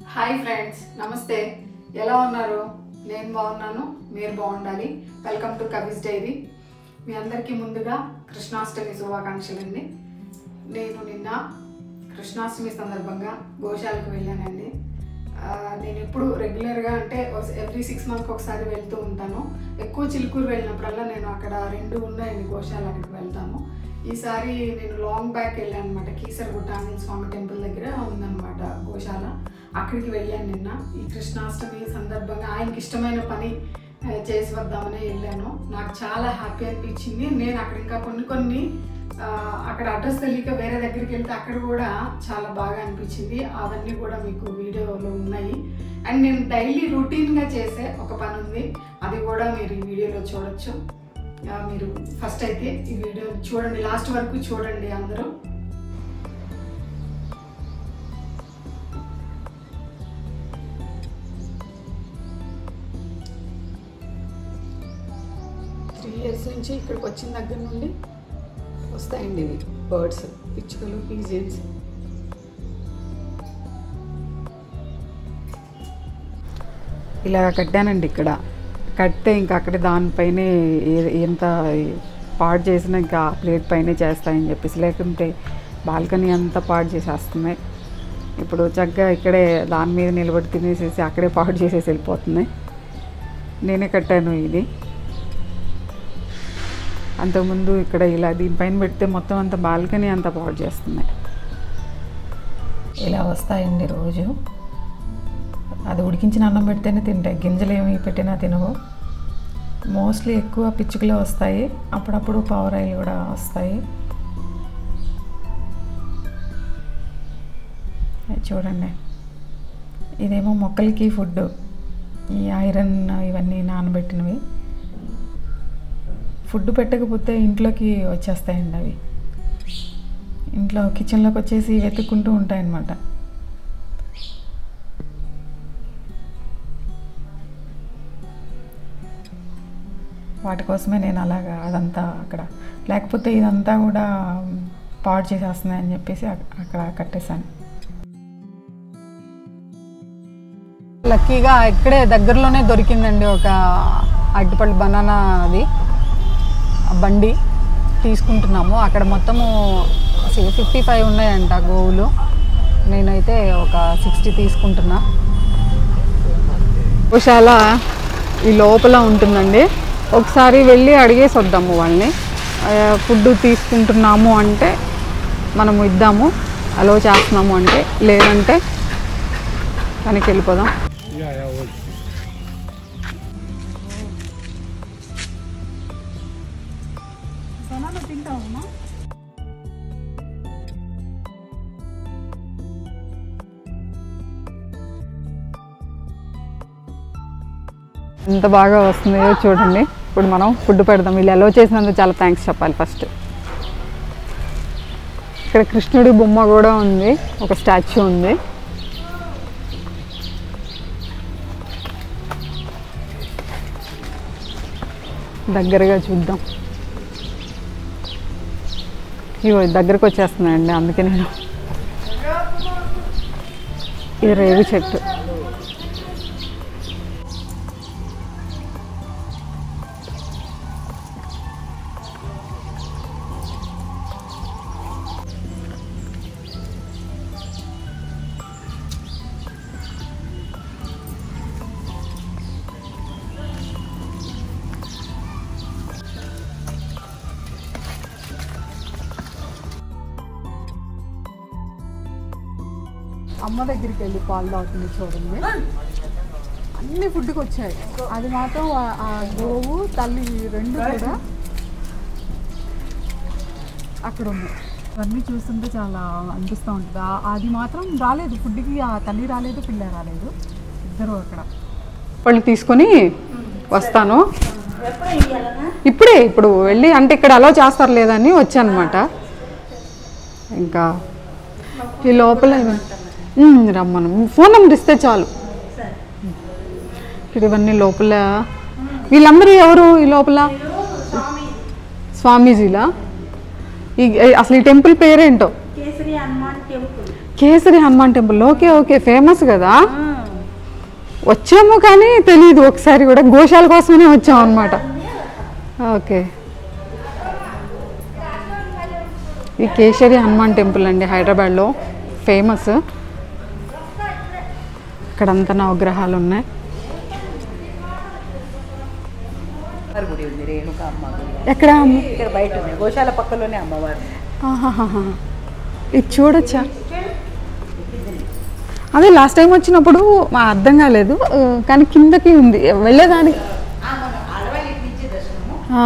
Hi friends నమస్తే ఎలా ఉన్నారు నేను బాగున్నాను మీరు బాగుండాలి వెల్కమ్ టు కవిస్ డైరీ మీ అందరికీ ముందుగా కృష్ణాష్టమి శుభాకాంక్షలు అండి నేను నిన్న కృష్ణాష్టమి సందర్భంగా గోశాలకు వెళ్ళానండి ఆ, నేను ఎప్పుడు రెగ్యులర్గా అంటే ఎవ్రీ సిక్స్ మంత్కి ఒకసారి వెళ్తూ ఉంటాను ఎక్కువ చిలుకూరు వెళ్ళినప్పుడల్లా నేను అక్కడ రెండు ఉన్నాయండి గోశాలకి వెళ్తాను ఈసారి నేను లాంగ్ బ్యాక్ వెళ్ళాను అనమాట కీసరగుట్ట ఆంజనేయ స్వామి టెంపుల్ దగ్గర ఉందన్నమాట గోశాల అక్కడికి వెళ్ళాను నిన్న ఈ కృష్ణాష్టమి సందర్భంగా ఆయనకి ఇష్టమైన పని ఆ, చేసి వద్దామని వెళ్ళాను నాకు చాలా హ్యాపీ అనిపించింది నేను అక్కడ ఇంకా కొన్ని కొన్ని ఆ, అక్కడ అడ్రస్ తెలియక వేరే దగ్గరికి వెళ్తే అక్కడ కూడా చాలా బాగా అనిపించింది అవన్నీ కూడా మీకు వీడియోలో ఉన్నాయి అండ్ నేను డైలీ రొటీన్గా చేసే ఒక పని ఉంది అది కూడా మీరు ఈ వీడియోలో చూడొచ్చు ఆ, మీరు ఫస్ట్ అయితే ఈ వీడియో చూడండి లాస్ట్ వరకు చూడండి అందరూ త్రీ ఇయర్స్ నుంచి ఇక్కడికి వచ్చిన దగ్గర నుండి వస్తాయండి ఇవి బర్డ్స్ పిచ్చుకలు పీజియన్స్ ఇలా కట్టానండి ఇక్కడ కడితే ఇంకా అక్కడ దానిపైనే ఏ- ఎంత పాడు చేసినా ఇంకా ఆ ప్లేట్ పైనే చేస్తాయని చెప్పేసి లేకుంటే బాల్కనీ అంతా పాడు చేసేస్తున్నాయి ఇప్పుడు చక్కగా ఇక్కడే దాని మీద నిలబడి తినేసేసి అక్కడే పాడు చేసేసి వెళ్ళిపోతున్నాయి నేనే కట్టాను ఇది అంతకుముందు ఇక్కడ ఇలా దీనిపైన పెడితే మొత్తం అంతా బాల్కనీ అంతా పాడు చేస్తున్నాయి ఇలా వస్తాయండి రోజు అది ఉడికించిన అన్నం పెడితేనే తింటాయి గింజలు ఏమి పెట్టినా తినవు మోస్ట్లీ ఎక్కువ పిచ్చుకలే వస్తాయి అప్పుడప్పుడు పావురాయిలు కూడా వస్తాయి అది చూడండి ఇదేమో మొక్కలకి ఫుడ్ ఈ ఐరన్ ఇవన్నీ నానబెట్టినవి ఫుడ్ పెట్టకపోతే ఇంట్లోకి వచ్చేస్తాయండి అవి ఇంట్లో కిచెన్లోకి వచ్చేసి వెతుక్కుంటూ ఉంటాయన్నమాట వాటి కోసమే నేను అలాగా అదంతా అక్కడ లేకపోతే ఇదంతా కూడా పాడు చేసేస్తున్నాయి అని చెప్పేసి అక్- అక్కడ కట్టేశాను లక్కీగా ఇక్కడే దగ్గరలోనే దొరికిందండి ఒక అరటిపళ్ళు బనానా అది ఆ బండి తీసుకుంటున్నాము అక్కడ మొత్తము ఫిఫ్టీ ఫైవ్ ఉన్నాయంట గోవులు నేనైతే ఒక సిక్స్టీ తీసుకుంటున్నా గోశాల ఈ లోపల ఉంటుందండి ఒకసారి వెళ్ళి అడిగేసి వద్దాము వాళ్ళని ఆ, ఫుడ్ తీసుకుంటున్నాము అంటే మనము ఇద్దాము అలో చేస్తున్నాము అంటే లేదంటే వెనక్కి వెళ్ళిపోదాం ఎంత బాగా వస్తుందో చూడండి ఇప్పుడు మనం ఫుడ్ పెడదాం వీళ్ళు అలో చేసినందుకు చాలా థ్యాంక్స్ చెప్పాలి ఫస్ట్ ఇక్కడ కృష్ణుడి బొమ్మ కూడా ఉంది ఒక స్టాచ్యూ ఉంది దగ్గరగా చూద్దాం ఇగో దగ్గరకు వచ్చేస్తున్నాయండి అందుకే నేను ఇది రేగు చెట్టు అమ్మ దగ్గరికి వెళ్ళి పాలు తాగుతుంది చూడండి అన్ని ఫుడ్కి వచ్చాయి అది మాత్రం ఆ- ఆ గోవు తల్లి రెండు కూడా అక్కడ ఉన్నాయి అవన్నీ చూస్తుంటే చాలా అనిపిస్తూ ఉంటుంది ఆ- అది మాత్రం రాలేదు ఫుడ్కి ఆ తల్లి రాలేదు పిల్ల రాలేదు ఇద్దరు అక్కడ వాళ్ళు తీసుకొని వస్తాను ఇప్పుడే ఇప్పుడు వెళ్ళి అంటే ఇక్కడ అలో చేస్తారు లేదని వచ్చానమాట ఇంకా ఈ లోపల ఉమ్, రమ్మను ఫోన్ నెంబర్ ఇస్తే చాలు ఇక్కడ ఇవన్నీ లోపల వీళ్ళందరూ ఎవరు ఈ లోపల స్వామీజీలా ఈ అసలు ఈ టెంపుల్ పేరేంటో Kesari Hanuman temple Kesari Hanuman temple okay okay famous కదా వచ్చాము కానీ తెలియదు ఒకసారి కూడా గోశాల కోసమే వచ్చాం అనమాట ఓకే ఈ కేసరి హనుమాన్ టెంపుల్ అండి హైదరాబాద్లో ఫేమస్ ఇక్కడంతా నవగ్రహాలు ఉన్నాయి అమ్మవారి గుడి ఉంది రేణుక అమ్మ గుడి ఎక్కడ ఇక్కడ బయట ఉంది గోశాల పక్కలోనే అమ్మవారు ఆహాహాహా. ఇది చూడొచ్చా అదే లాస్ట్ టైం వచ్చినప్పుడు మా అర్థం కాలేదు ఆ, కానీ కిందకి ఉంది వెళ్ళేదానికి ఆ.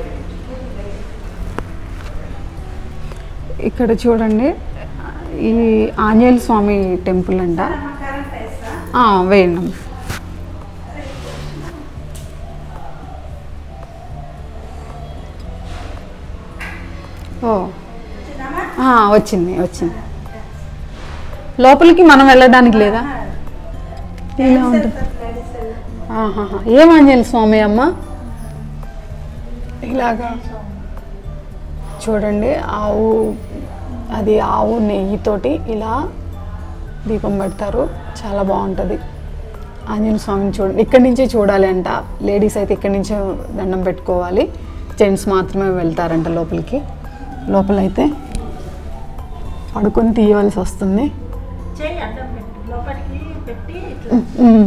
ఇక్కడ చూడండి ఈ ఆంజనేయ స్వామి టెంపుల్ అంట ఆ, వేయండి ఓ ఆ, వచ్చింది వచ్చింది లోపలికి మనం వెళ్ళడానికి లేదా ఇలా ఉంటుంది ఆహాహా. ఏం ఆంజనేయ స్వామి అమ్మ ఇలాగా చూడండి ఆవు అది ఆవు నెయ్యితోటి ఇలా దీపం పెడతారు చాలా బాగుంటుంది ఆంజనేయ స్వామిని చూడండి ఇక్కడి నుంచే చూడాలి అంట లేడీస్ అయితే ఇక్కడి నుంచే దండం పెట్టుకోవాలి జెంట్స్ మాత్రమే వెళ్తారంట లోపలికి లోపలైతే పడుకొని తీయవలసి వస్తుంది చేయి అడ్డం పెట్టి లోపలికి పెట్టి ఇట్లా ఉమ్.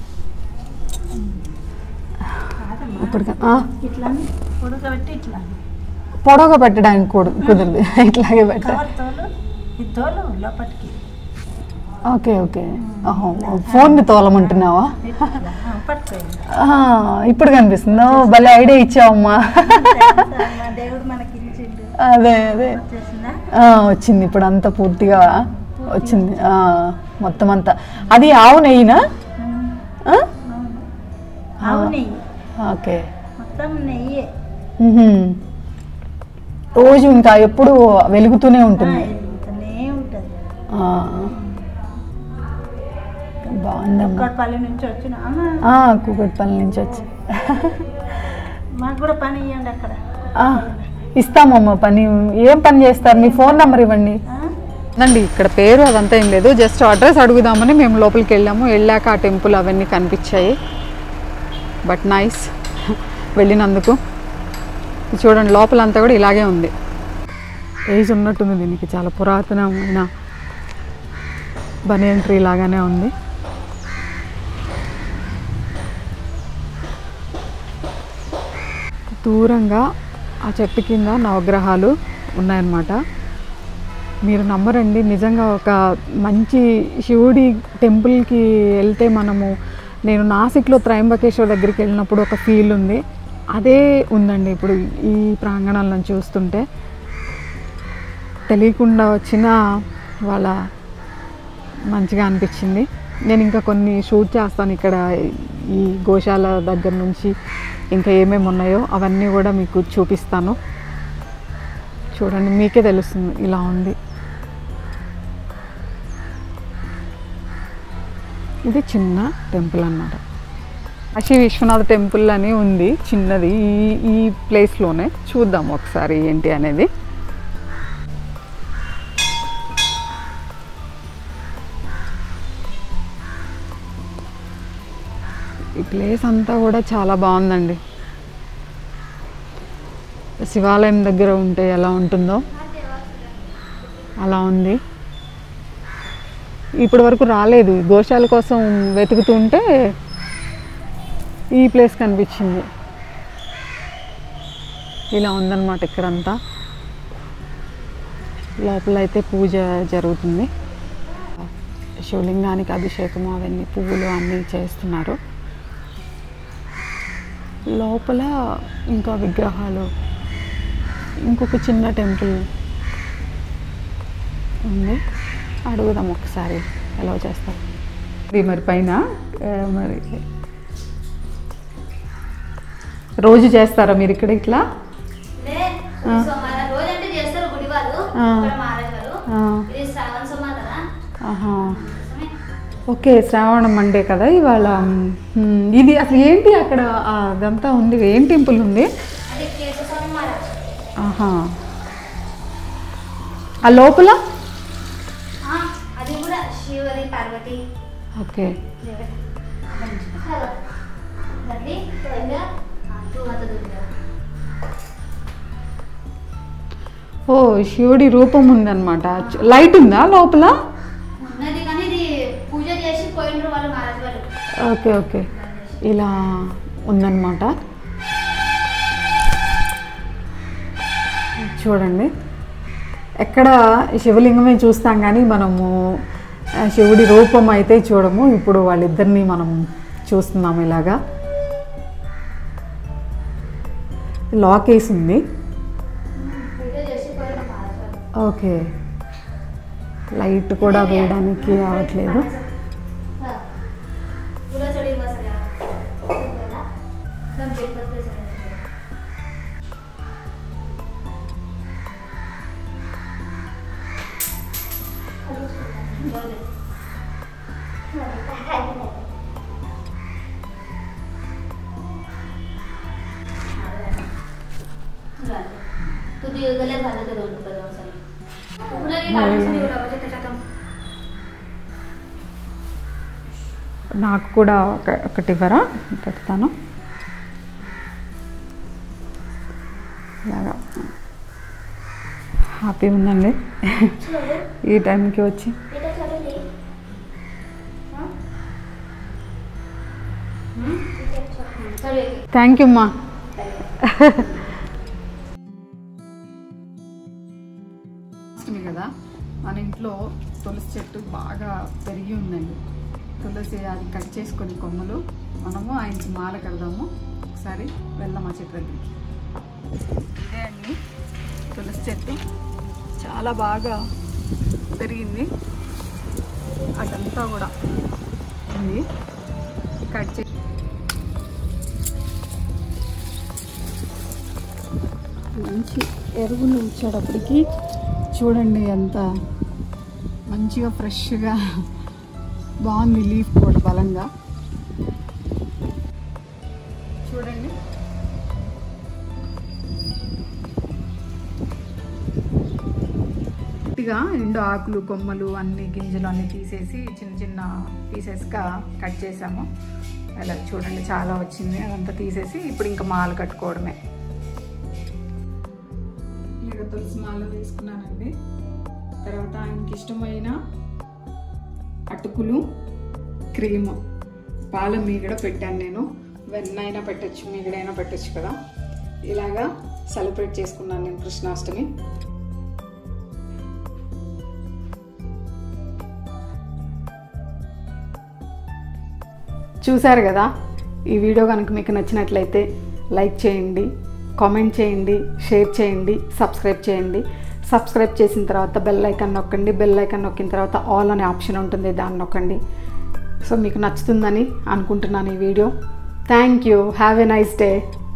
ఇప్పటికి ఆ, ఇట్లా ఉడకబెట్టి ఇట్లా పొడవుగా పెట్టడానికి కూడా కుదరదు ఇట్లాగే పెట్టాలి కవర్ తోలు ఈ తోలు లోపలికి ఓకే ఓకే ఓహో ఫోన్ని తోలమంటున్నావా ఇట్లా ఆ, పట్టుకోండి ఆ, ఇప్పుడు కనిపిస్తుంది ఓ, భలే ఐడియా ఇచ్చావమ్మా మా దేవుడు మనకి ఇచ్చిండు అదే అదే వచ్చేసిందా ఆ, వచ్చింది ఇప్పుడు అంతా పూర్తిగా వచ్చింది ఆ, మొత్తం అంతా అది ఆవు నెయ్యినా ఆ? ఆవు నెయ్యి ఓకే మొత్తం నెయ్యి మ్మ్హ్మ్. రోజు ఇంకా ఎప్పుడు వెలుగుతూనే ఉంటుంది వెలుగుతూనే ఉంటుంది ఆ. బాగుందమ్మా పల్లె నుంచి వచ్చిన అమ్మ ఆ, కూకట్పల్లి నుంచి వచ్చి మాకు కూడా పని ఇవ్వండి అక్కడ ఆ, ఇస్తామమ్మా పని ఏం పని చేస్తారు మీ ఫోన్ నెంబర్ ఇవ్వండి ఆ? అండి ఇక్కడ పేరు అదంతా ఏం లేదు జస్ట్ అడ్రస్ అడుగుదామని మేము లోపలికి వెళ్ళాము వెళ్ళాక ఆ టెంపుల్ అవన్నీ కనిపించాయి బట్ నైస్ వెళ్ళినందుకు ఇది చూడండి లోపలంతా కూడా ఇలాగే ఉంది ఏజ్ ఉన్నట్టుంది దీనికి చాలా పురాతనమైన బనియన్ ట్రీ లాగానే ఉంది దూరంగా ఆ చెట్టు కింద నవగ్రహాలు ఉన్నాయన్నమాట మీరు నమ్మరండి నిజంగా ఒక మంచి శివుడి టెంపుల్కి వెళ్తే మనము నేను నాసిక్లో త్రయంబకేశ్వర దగ్గరికి వెళ్ళినప్పుడు ఒక ఫీల్ ఉంది అదే ఉందండి ఇప్పుడు ఈ ప్రాంగణాలను చూస్తుంటే తెలియకుండా వచ్చిన వాళ్ళ మంచిగా అనిపించింది నేను ఇంకా కొన్ని షూట్ చేస్తాను ఇక్కడ ఈ గోశాల దగ్గర నుంచి ఇంకా ఏమేమి ఉన్నాయో అవన్నీ కూడా మీకు చూపిస్తాను చూడండి మీకే తెలుస్తుంది ఇలా ఉంది ఇది చిన్న టెంపుల్ అన్నమాట కాశీ విశ్వనాథ టెంపుల్ అని ఉంది చిన్నది ఈ ఈ ప్లేస్లోనే చూద్దాం ఒకసారి ఏంటి అనేది ఈ ప్లేస్ అంతా కూడా చాలా బాగుందండి శివాలయం దగ్గర ఉంటే ఎలా ఉంటుందో అలా ఉంది ఇప్పటి వరకు రాలేదు గోశాల కోసం వెతుకుతుంటే ఈ ప్లేస్ కనిపించింది ఇలా ఉందన్నమాట ఇక్కడంతా లోపల అయితే పూజ జరుగుతుంది శివలింగానికి అభిషేకం అవన్నీ పువ్వులు అన్నీ చేస్తున్నారు లోపల ఇంకా విగ్రహాలు ఇంకొక చిన్న టెంపుల్ ఉంది అడుగుదాం ఒకసారి ఎలా చేస్తారు ఇది మరి పైన ఆ, మరి రోజు చేస్తారా మీరు ఇక్కడ ఇట్లా లే, సోమవారం రోజంటే చేస్తారు గుడి వాళ్ళు ఆ. ఇక్కడ మారేడు వాళ్ళు ఆ, ఇది శ్రావణ సోమవారం కదా ఆహా కోసమే. ఓకే శ్రావణ మండే కదా ఇవాళ మ్, ఇది అసలు ఏంటి అక్కడ ఆ, అదంతా ఉంది ఏం టెంపుల్ ఉంది అది కేశవ స్వామి మహారాజ్ ఆహా ఆ లోపల ఆ, శివరి పార్వతి ఓకే హలో మళ్ళీ ఇంకా టూ మత దుర్గా ఓ శివుడి రూపం ఉందన్నమాట లైట్ ఉందా లోపల ఉన్నది కానీ ఇది పూజ చేసి పోయినరు వాళ్ళు మహారాజు వాళ్ళు ఓకే ఓకే ఇలా ఉందన్నమాట చూడండి ఎక్కడ శివలింగమే చూస్తాం కానీ మనము ఆ, శివుడి రూపం అయితే చూడము ఇప్పుడు వాళ్ళిద్దరిని మనం చూస్తున్నాము ఇలాగా లాక్ వేసి ఉంది పూజ చేసి పోయిన మహారాజు వాళ్ళు ఓకే లైట్ కూడా వేయడానికి రావట్లేదు पूरा चढ़ी बस गया एकदम बेलपत्र से तू ते गले घालत ते दोन रुपये जाऊन सगळे तुला की घालून एवढा म्हणजे त्याच्यात నాకు కూడా ఒక ఒకటి ఇవ్వరా పెడతాను ఇలాగా హ్యాపీ ఉందండి ఈ టైంకి వచ్చి এটা চলে চলে థ్యాంక్ యూ అమ్మా వస్తుంది కదా మన ఇంట్లో తులసి చెట్టు బాగా పెరిగి ఉందండి తులసి అది కట్ చేసుకొని కొమ్మలు మనము ఆయనకి మాల కడదాము ఒకసారి వెళ్దాం ఆ చెట్టు దగ్గరికి ఇదే అండి తులసి చెట్టు చాలా బాగా పెరిగింది అదంతా కూడా ఉంది కట్ చే మంచి ఎరువులు ఇచ్చేటప్పటికి చూడండి ఎంత మంచిగా ఫ్రెష్గా బాగుంది లీఫ్ కూడా బలంగా చూడండి గట్టిగా ఎండు ఆకులు కొమ్మలు అన్ని గింజలు అన్ని తీసేసి చిన్న చిన్న పీసెస్గా కట్ చేసాము అలా చూడండి చాలా వచ్చింది అదంతా తీసేసి ఇప్పుడు ఇంకా మాల కట్టుకోవడమే ఇలాగ తులసి మాల తీసుకున్నానండి తర్వాత ఆయనకి ఇష్టమైన అటుకులు క్రీమ్ పాల మీగడ పెట్టాను నేను వెన్న అయినా పెట్టచ్చు మీగడైనా పెట్టచ్చు కదా ఇలాగా సెలబ్రేట్ చేసుకున్నాను నేను కృష్ణాష్టమి చూశారు కదా ఈ వీడియో కనుక మీకు నచ్చినట్లయితే లైక్ చేయండి కామెంట్ చేయండి షేర్ చేయండి సబ్స్క్రైబ్ చేయండి సబ్స్క్రైబ్ చేసిన తర్వాత బెల్ ఐకాన్ నొక్కండి బెల్ ఐకాన్ నొక్కిన తర్వాత ఆల్ అనే ఆప్షన్ ఉంటుంది దాన్ని నొక్కండి సో మీకు నచ్చుతుందని అనుకుంటున్నాను ఈ video thank you have a nice day